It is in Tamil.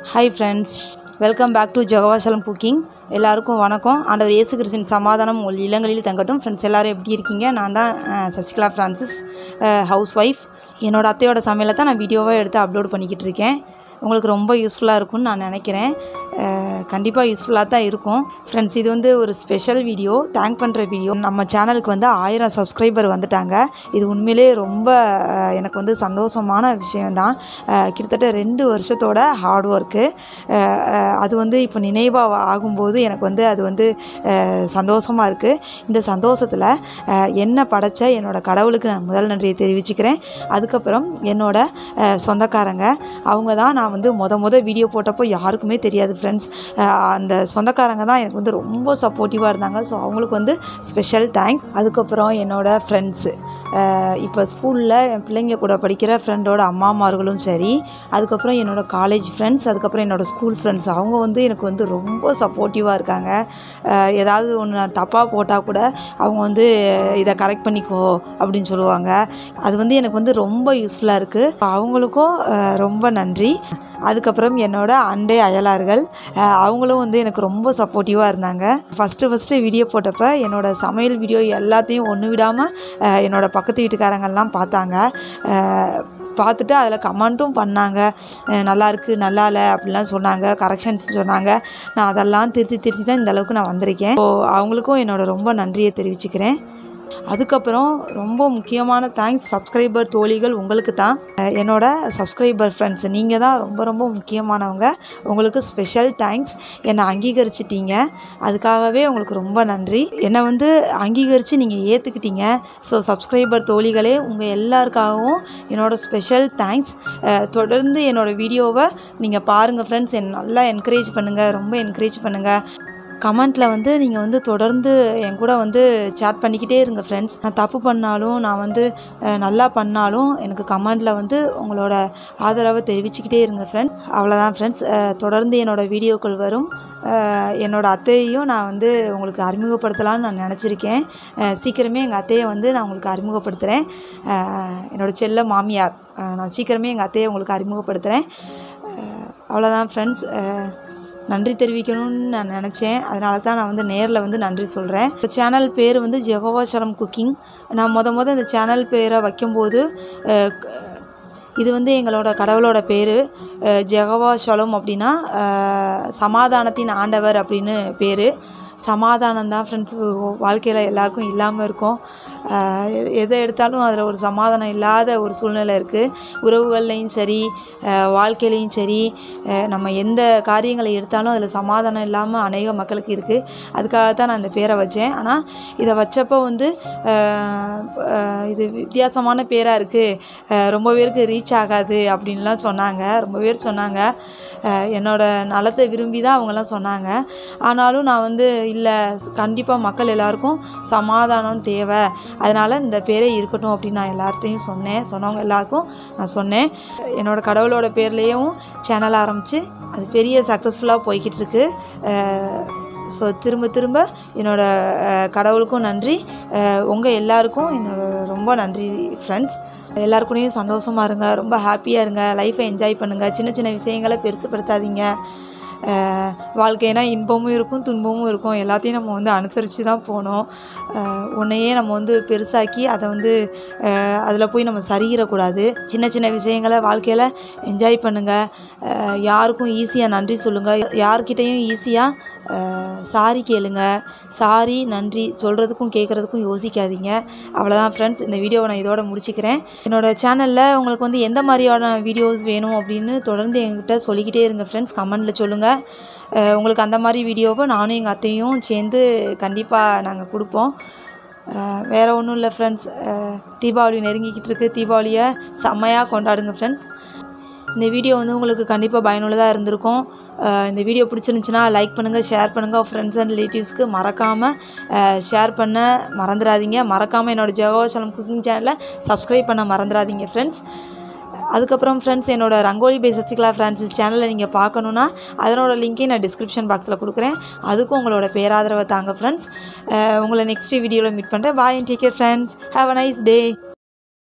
hi friends welcome back to Jegavasalam cooking எல்லாருக்கும் வணக்கம் ஆண்டவர் இயேசு கிறிஸ்தின் சமாதானம் உங்கள் இல்லங்களில் தங்கட்டும் ஃப்ரெண்ட்ஸ் எல்லாரும் எப்படி இருக்கீங்க நான் தான் அஹ், சசிகலா ஃப்ரான்சிஸ் ஹவுஸ் ஒய்ஃப் என்னோட அத்தையோட சமையலை தான் நான் வீடியோவாக எடுத்து அப்லோட் பண்ணிக்கிட்டு இருக்கேன் உங்களுக்கு ரொம்ப யூஸ்ஃபுல்லாக இருக்கும்னு நான் நினைக்கிறேன் கண்டிப்பாக யூஸ்ஃபுல்லாக தான் இருக்கும் ஃப்ரெண்ட்ஸ் இது வந்து ஒரு ஸ்பெஷல் வீடியோ தேங்க் பண்ணுற வீடியோ நம்ம சேனலுக்கு வந்து ஆயிரம் சப்ஸ்கிரைபர் வந்துட்டாங்க இது உண்மையிலே ரொம்ப அஹ், எனக்கு வந்து சந்தோஷமான விஷயம்தான் அஹ், கிட்டத்தட்ட ரெண்டு வருஷத்தோட ஹார்ட் ஒர்க்கு அது வந்து இப்போ நினைவாக ஆகும்போது எனக்கு வந்து அது வந்து சந்தோஷமாக இருக்குது இந்த சந்தோஷத்தில் என்ன படைச்ச என்னோட கடவுளுக்கு நான் முதல் நன்றியை தெரிவிச்சுக்கிறேன் அதுக்கப்புறம் என்னோட அஹ், சொந்தக்காரங்க அவங்க தான் நான் வந்து மொத மொத வீடியோ போட்டப்போ யாருக்குமே தெரியாது ஃப்ரெண்ட்ஸ் அந்த சொந்தக்காரங்க தான் எனக்கு வந்து ரொம்ப சப்போர்ட்டிவாக இருந்தாங்க ஸோ அவங்களுக்கு வந்து ஸ்பெஷல் தேங்க்ஸ் அதுக்கப்புறம் என்னோட ஃப்ரெண்ட்ஸு இப்போ ஸ்கூலில் என் பிள்ளைங்க கூட படிக்கிற ஃப்ரெண்டோட அம்மாமார்களும் சரி அதுக்கப்புறம் என்னோட காலேஜ் ஃப்ரெண்ட்ஸ் அதுக்கப்புறம் என்னோட ஸ்கூல் ஃப்ரெண்ட்ஸ் அவங்க வந்து எனக்கு வந்து ரொம்ப சப்போர்ட்டிவாக இருக்காங்க அஹ் ஏதாவது ஒன்று நான் தப்பாக போட்டால் கூட அவங்க வந்து இதை கரெக்ட் பண்ணிக்கோ அப்படின்னு சொல்லுவாங்க அது வந்து எனக்கு வந்து ரொம்ப யூஸ்ஃபுல்லாக இருக்குது அவங்களுக்கும் அஹ், ரொம்ப நன்றி அதுக்கப்புறம் என்னோட அண்டை அயலார்கள் அஹ், அவங்களும் வந்து எனக்கு ரொம்ப சப்போர்ட்டிவாக இருந்தாங்க ஃபஸ்ட்டு ஃபஸ்ட்டு வீடியோ போட்டப்போ என்னோட சமையல் வீடியோ எல்லாத்தையும் ஒன்று விடாமல் என்னோட பக்கத்து வீட்டுக்காரங்கெல்லாம் பார்த்தாங்க அஹ், பார்த்துட்டு அதில் கமெண்ட்டும் பண்ணாங்க அஹ், நல்லா இருக்கு நல்லா இல்லை அப்படிலாம் சொன்னாங்க கரெக்ஷன்ஸ் சொன்னாங்க நான் அதெல்லாம் திருத்தி திருத்தி தான் இந்த அளவுக்கு நான் வந்திருக்கேன் ஸோ அவங்களுக்கும் என்னோட ரொம்ப நன்றியை தெரிவிச்சுக்கிறேன் அதுக்கப்புறம் ரொம்ப முக்கியமான தேங்க்ஸ் சப்ஸ்கிரைபர் தோழிகள் உங்களுக்கு தான் அஹ் என்னோட சப்ஸ்கிரைபர் ஃப்ரெண்ட்ஸ் நீங்கள் தான் ரொம்ப ரொம்ப முக்கியமானவங்க உங்களுக்கு ஸ்பெஷல் தேங்க்ஸ் என்னை அங்கீகரிச்சிட்டீங்க அதுக்காகவே உங்களுக்கு ரொம்ப நன்றி என்னை வந்து அங்கீகரித்து நீங்கள் ஏற்றுக்கிட்டீங்க ஸோ சப்ஸ்கிரைபர் தோழிகளே உங்கள் எல்லாருக்காகவும் என்னோட ஸ்பெஷல் தேங்க்ஸ் தொடர்ந்து என்னோடய வீடியோவை நீங்கள் பாருங்கள் ஃப்ரெண்ட்ஸ் என் நல்லா என்கரேஜ் பண்ணுங்கள் ரொம்ப என்கரேஜ் பண்ணுங்கள் கமெண்ட்டில் வந்து நீங்கள் வந்து தொடர்ந்து என் கூட வந்து சேட் பண்ணிக்கிட்டே இருங்க ஃப்ரெண்ட்ஸ் நான் தப்பு பண்ணாலும் நான் வந்து அஹ், நல்லா பண்ணாலும் எனக்கு கமெண்ட்டில் வந்து உங்களோட ஆதரவை தெரிவிச்சுக்கிட்டே இருங்க ஃப்ரெண்ட் அவ்வளோதான் ஃப்ரெண்ட்ஸ் தொடர்ந்து என்னோடய வீடியோக்கள் வரும் அஹ், என்னோட அத்தையையும் நான் வந்து உங்களுக்கு அறிமுகப்படுத்தலாம்னு நான் நினச்சிருக்கேன் அஹ், சீக்கிரமே எங்கள் அத்தையை வந்து நான் உங்களுக்கு அறிமுகப்படுத்துகிறேன் என்னோட செல்ல மாமியார் அஹ், நான் சீக்கிரமே எங்கள் அத்தையை உங்களுக்கு அறிமுகப்படுத்துகிறேன் அவ்வளோதான் ஃப்ரெண்ட்ஸ் நன்றி தெரிவிக்கணும்னு நான் நினச்சேன் அதனால தான் நான் வந்து நேரில் வந்து நன்றி சொல்கிறேன் இந்த சேனல் பேர் வந்து ஜெகவாசலம் குக்கிங் நான் மொத மொதல் இந்த சேனல் பேரை வைக்கும்போது அஹ், க- இது வந்து எங்களோட கடவுளோட பேர் ஜெகவாசலம் அப்படின்னா அஹ், சமாதானத்தின் ஆண்டவர் அப்படின்னு பேர் சமாதானம் தான் ஃப்ரெண்ட்ஸ் வாழ்க்கையில் எல்லாருக்கும் இல்லாமல் இருக்கும் அஹ், எ- எதை எடுத்தாலும் அதில் ஒரு சமாதானம் இல்லாத ஒரு சூழ்நிலை இருக்குது உறவுகள்லையும் சரி அஹ், வாழ்க்கையிலையும் சரி அஹ், நம்ம எந்த காரியங்களை எடுத்தாலும் அதில் சமாதானம் இல்லாமல் அநேக மக்களுக்கு இருக்குது அதுக்காக தான் நான் இந்த பேரை வச்சேன் ஆனால் இதை வச்சப்போ வந்து அஹ், அஹ், இது வித்தியாசமான பேராக இருக்குது ரொம்ப பேருக்கு ரீச் ஆகாது அப்படின்லாம் சொன்னாங்க ரொம்ப பேர் சொன்னாங்க அஹ், என்னோட நலத்தை விரும்பி தான் அவங்கெல்லாம் சொன்னாங்க ஆனாலும் நான் வந்து இல்லை கண்டிப்பாக மக்கள் எல்லாருக்கும் சமாதானம் தேவை அதனால் இந்த பேரே இருக்கட்டும் அப்படின்னு நான் எல்லார்ட்டையும் சொன்னேன் சொன்னவங்க எல்லாருக்கும் நான் சொன்னேன் என்னோட கடவுளோட பேர்லேயும் சேனல் ஆரம்பித்து அது பெரிய சக்ஸஸ்ஃபுல்லாக போய்கிட்டு இருக்கு ஸோ திரும்ப திரும்ப என்னோட அஹ், கடவுளுக்கும் நன்றி உங்கள் எல்லாருக்கும் என்னோட ரொம்ப நன்றி ஃப்ரெண்ட்ஸ் எல்லாருக்கூடயும் சந்தோஷமாக இருங்க ரொம்ப ஹாப்பியாக இருங்க லைஃப்பை என்ஜாய் பண்ணுங்கள் சின்ன சின்ன விஷயங்களை பெருசுப்படுத்தாதீங்க அஹ், வாழ்க்கைனா இன்பமும் இருக்கும் துன்பமும் இருக்கும் எல்லாத்தையும் நம்ம வந்து அனுசரித்து தான் போகணும் அஹ், உன்னையே நம்ம வந்து பெருசாக்கி அதை வந்து அதில் போய் நம்ம சரியிடக்கூடாது சின்ன சின்ன விஷயங்களை வாழ்க்கையில் என்ஜாய் பண்ணுங்கள் யாருக்கும் ஈஸியாக நன்றி சொல்லுங்கள் யார்கிட்டேயும் ஈஸியாக சாரி கேளுங்க சாரி நன்றி சொல்கிறதுக்கும் கேட்குறதுக்கும் யோசிக்காதீங்க அவ்வளோதான் ஃப்ரெண்ட்ஸ் இந்த வீடியோவை நான் இதோட முடிச்சுக்கிறேன் என்னோடய சேனலில் உங்களுக்கு வந்து எந்த மாதிரியான வீடியோஸ் வேணும் அப்படின்னு தொடர்ந்து என்கிட்ட சொல்லிக்கிட்டே இருங்க ஃப்ரெண்ட்ஸ் கமெண்டில் சொல்லுங்கள் அஹ் உங்களுக்கு அந்த மாதிரி வீடியோவை நானும் எங்கள் அத்தையும் சேர்ந்து கண்டிப்பாக நாங்கள் கொடுப்போம் அஹ் வேறு ஒன்றும் இல்லை ஃப்ரெண்ட்ஸ் தீபாவளி நெருங்கிக்கிட்டு இருக்கு தீபாவளியை செம்மையாக கொண்டாடுங்க ஃப்ரெண்ட்ஸ் இந்த வீடியோ வந்து உங்களுக்கு கண்டிப்பாக பயனுள்ளதாக இருந்திருக்கும் அஹ் இந்த வீடியோ பிடிச்சிருந்துச்சுன்னா லைக் பண்ணுங்கள் ஷேர் பண்ணுங்கள் ஃப்ரெண்ட்ஸ் அண்ட் ரிலேட்டிவ்ஸ்க்கு மறக்காமல் ஷேர் பண்ண மறந்துடாதீங்க மறக்காமல் என்னோடய ஜெகவாசலம் குக்கிங் சேனலை சப்ஸ்கிரைப் பண்ண மறந்துடாதீங்க ஃப்ரெண்ட்ஸ் அதுக்கப்புறம் ஃப்ரெண்ட்ஸ் என்னோட ரங்கோலி பை சசிகலா ஃப்ரான்சிஸ் சேனலை நீங்கள் பார்க்கணுன்னா அதனோட லிங்க்கையும் நான் டிஸ்கிரிப்ஷன் பாக்ஸில் கொடுக்குறேன் அதுக்கும் உங்களோட பேராதரவை தாங்க ஃப்ரெண்ட்ஸ் உங்களை நெக்ஸ்ட் வீடியோவில் மீட் பண்ணுறேன் bye and take care friends have a nice day